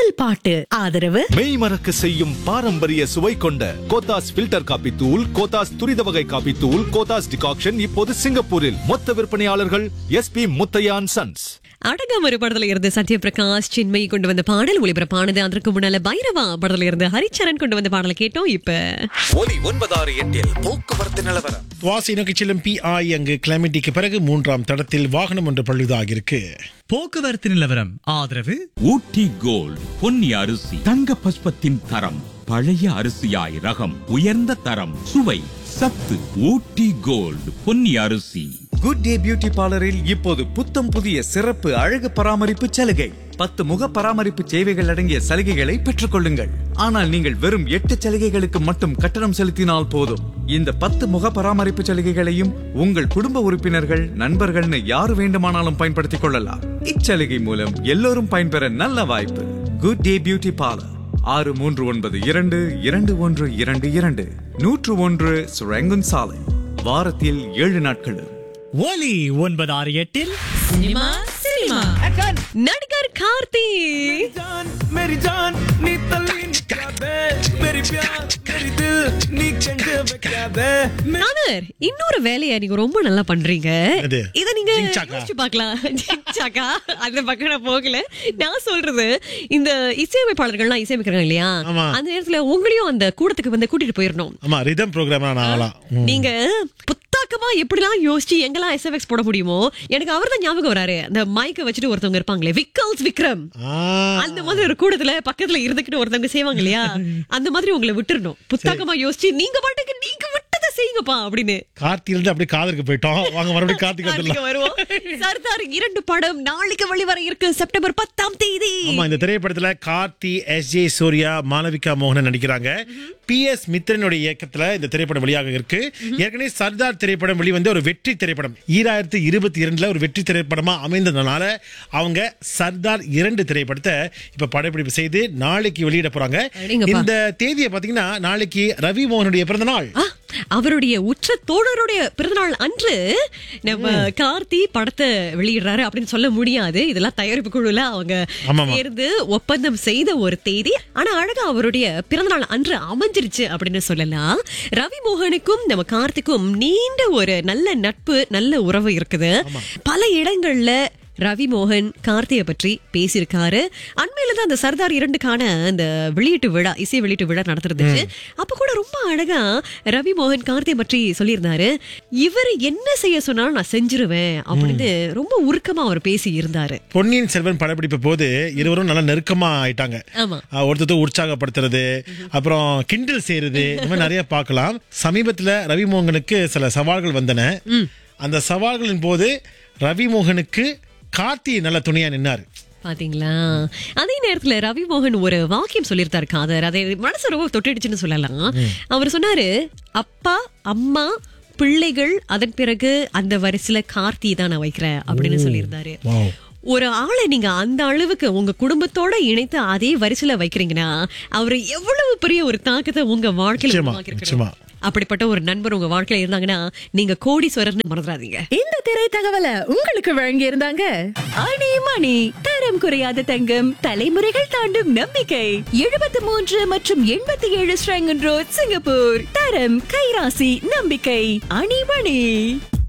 அசல் பாட்டு ஆதரவு மெய் மறக்க செய்யும் பாரம்பரிய சுவை கொண்ட கோத்தாஸ் ஃபில்டர் காபி தூள் கோத்தாஸ் துரித வகை காபி தூள் கோத்தாஸ் டிகாக்ஷன் இப்போது சிங்கப்பூரில் மொத்த விற்பனையாளர்கள் எஸ்பி முத்தையான் சன்ஸ் அடங்காம ஒரு படத்துல இருந்து சத்யபிரகாஷ் சின்மயி கொண்டு வந்த பாடல் ஒளிபரப்பானது அதற்கு முன்னால பைரவா படத்துல இருந்து ஹரிச்சரன் கொண்டு வந்த பாடலை கேட்டோம் இப்ப ஒலி ஒன்பதாறு எட்டில் போக்குவரத்து நிலவரம் துவாசி நோக்கி செல்லும் பிஐ அங்கு கிளமிட்டிக்கு பிறகு மூன்றாம் தடத்தில் வாகனம் ஒன்று பழுதாகியிருக்கு போக்குவரத்து நிலவரம் ஆதரவு ஊட்டி கோல்ட் பொன்னி அரிசி தங்க பஸ்பத்தின் தரம் பழைய அரிசியாய் ரகம் உயர்ந்த தரம் சுவை சத்து ஊட்டி கோல்ட் பொன்னி அரிசி குட் டே பியூட்டி பார்லரில் இப்போது புத்தம் புதிய சிறப்பு அழகு பராமரிப்பு சலுகை பத்து முக பராமரிப்பு சேவைகள் அடங்கிய சலுகைகளை பெற்றுக்கொள்ளுங்கள் ஆனால் நீங்கள் வெறும் எட்டு சலுகைகளுக்கு மட்டும் கட்டணம் செலுத்தினால் போதும் இந்த பத்து முக பராமரிப்பு சலுகைகளையும் உங்கள் குடும்ப உறுப்பினர்கள் நண்பர்கள்னு யார் வேண்டுமானாலும் பயன்படுத்திக் கொள்ளலாம் இச்சலுகை மூலம் எல்லோரும் பயன்பெற நல்ல வாய்ப்பு குட் டே பியூட்டி பார்லர் ஆறு மூன்று ஒன்பது இரண்டு இரண்டு ஒன்று இரண்டு இரண்டு நூற்று ஒன்று சுரங்குன் சாலை வாரத்தில் ஏழு நாட்களும் ஒலி ஒன்பது ஆறு எட்டில் சினிமா சினிமா நடிகர் கார்த்தி मेरी जान नी तली निकादे मेरी प्यार मेरी दिल नी कंगे बकादे நாதர் இன்னொரு வேலையை நீங்க ரொம்ப நல்லா பண்றீங்க எது? இத நீங்க ஜிங்சாக்கா? யோசிச்சு பார்க்கலாம் ஜிங்சாக்கா அந்த பக்கம் நான் போகல நான் சொல்றது இந்த இசையமைப்பாளர்கள்லாம் இசையமைக்கிறாங்க இல்லையா ஆமா. அந்த நேரத்துல உங்களையும் அந்த கூடத்துக்கு வந்து கூட்டிட்டு போயிடணும் ஆமா ரிதம் ப்ரோக்ராம் நான் ஆகலாம் ம். நீங்க புத்தாக்கமா எப்படிலாம் யோசிச்சு எங்கெல்லாம் எஸ்எஃப்எக்ஸ் போட முடியுமோ எனக்கு அவர் தான் ஞாபகம் வராரு அந்த மைக்க வச்சுட்டு ஒருத்தவங்க இருப்பாங்களே விக்கல்ஸ் விக்ரம் ஆ, அந்த மாதிரி ஒரு கூடத்துல பக்கத்துல இருந்துகிட்டு ஒருத்தவங்க செய்வாங்க இல்லையா அந்த மாதிரி உங்களை விட்டுறணும் புத்தாக்கமா யோசிச்சு நீங்க பாட்டுக்கு நீங்க விட்டதை செய்யுங்கப்பா அப்படின்னு கார்த்தியில இருந்து அப்படியே காதலுக்கு போயிட்டோம் வாங்க மறுபடியும் கார்த்திக் நாளைக்கு வந்துடலாம் வருவோம் சர்தார் இரண்டு படம் நாளைக்கு வெளிவர இருக்கு செப்டம்பர் பத்தாம் தேதி ஆமா இந்த திரைப்படத்துல கார்த்தி எஸ் ஜே சூர்யா மாளவிகா மோகனன் நடிக்கிறாங்க பி எஸ் மித்ரனுடைய இயக்கத்துல இந்த திரைப்படம் வெளியாக இருக்கு ஏற்கனவே சர்தார் திரைப்படம் வெளிவந்து ஒரு வெற்றி திரைப்படம் ஈராயிரத்தி இருபத்தி இரண்டுல ஒரு வெற்றி திரைப்படமா அமைந்ததுனால அவங்க சர்தார் இரண்டு திரைப்படத்தை இப்ப படப்பிடிப்பு செய்து நாளைக்கு வெளியிட போறாங்க அடேங்கப்பா. இந்த தேதியை பாத்தீங்கன்னா நாளைக்கு ரவி மோகனுடைய பிறந்த நாள் ஆ, அவருடைய உற்ற தோழருடைய பிறந்தநாள் அன்று நம்ம கார்த்தி படத்தை வெளியிடுறாரு அப்படின்னு சொல்ல முடியாது இதெல்லாம் தயாரிப்பு குழுல அவங்க ஆமாமா. சேர்ந்து ஒப்பந்தம் செய்த ஒரு தேதி ஆனா அழகா அவருடைய பிறந்தநாள் அன்று அமைஞ்சிருச்சு அப்படின்னு சொல்லலாம் ரவி மோகனுக்கும் நம்ம கார்த்திக்கும் நீண்ட ஒரு நல்ல நட்பு நல்ல உறவு இருக்குது பல இடங்கள்ல ரவி மோகன் கார்த்தியை பற்றி பேசியிருக்காரு அண்மையில தான் அந்த சர்தார் இரண்டுக்கான அந்த வெளியீட்டு விழா இசை வெளியீட்டு விழா நடத்துறதுக்கு அப்ப கூட ரொம்ப அழகா ரவி மோகன் கார்த்தியை பற்றி சொல்லியிருந்தாரு இவர் என்ன செய்ய சொன்னாலும் நான் செஞ்சிருவேன் அப்படின்னு ரொம்ப உருக்கமா அவர் பேசி இருந்தாரு பொன்னியின் செல்வன் படப்பிடிப்பு போது இருவரும் நல்லா நெருக்கமா ஆயிட்டாங்க ஆமா ஆஹ் ஒருத்தர் உற்சாகப்படுத்துறது அப்புறம் கிண்டல் செய்யறது இந்த மாதிரி நிறைய பார்க்கலாம் சமீபத்துல ரவிமோகனுக்கு சில சவால்கள் வந்தன அந்த சவால்களின் போது ரவிமோகனுக்கு கார்த்தி நல்ல துணியா நின்னாரு பாத்தீங்களா அதே நேரத்துல ரவி மோகன் ஒரு வாக்கியம் சொல்லியிருந்தாரு காதர் அதை மனசு ரொம்ப தொட்டிடுச்சுன்னு சொல்லலாம் அவர் சொன்னாரு அப்பா அம்மா பிள்ளைகள் அதன் பிறகு அந்த வரிசையில கார்த்தி தான் நான் வைக்கிறேன் அப்படின்னு சொல்லியிருந்தாரு Wow. ஒரு ஆளை நீங்க அந்த அளவுக்கு உங்க குடும்பத்தோட இணைத்து அதே வரிசையில வைக்கிறீங்கன்னா அவர் எவ்வளவு பெரிய ஒரு தாக்கத்தை உங்க வாழ்க்கையில நிச்சயமா, உருவாக்கியிருக்கணும். நிச்சயமா. அப்படிப்பட்ட ஒரு நண்பர் உங்க வாழ்க்கையில இருந்தாங்கன்னா நீங்க கோடீஸ்வரர்னு மறந்துடாதீங்க இந்த திரை தகவலை உங்களுக்கு வழங்கி இருந்தாங்க அணி மணி தரம் குறையாத தங்கம் தலைமுறைகள் தாண்டும் நம்பிக்கை எழுபத்தி மூன்று மற்றும் எண்பத்தி ஏழு ஸ்ரங்கன் ரோட் சிங்கப்பூர் தரம் கைராசி நம்பிக்கை அணி மணி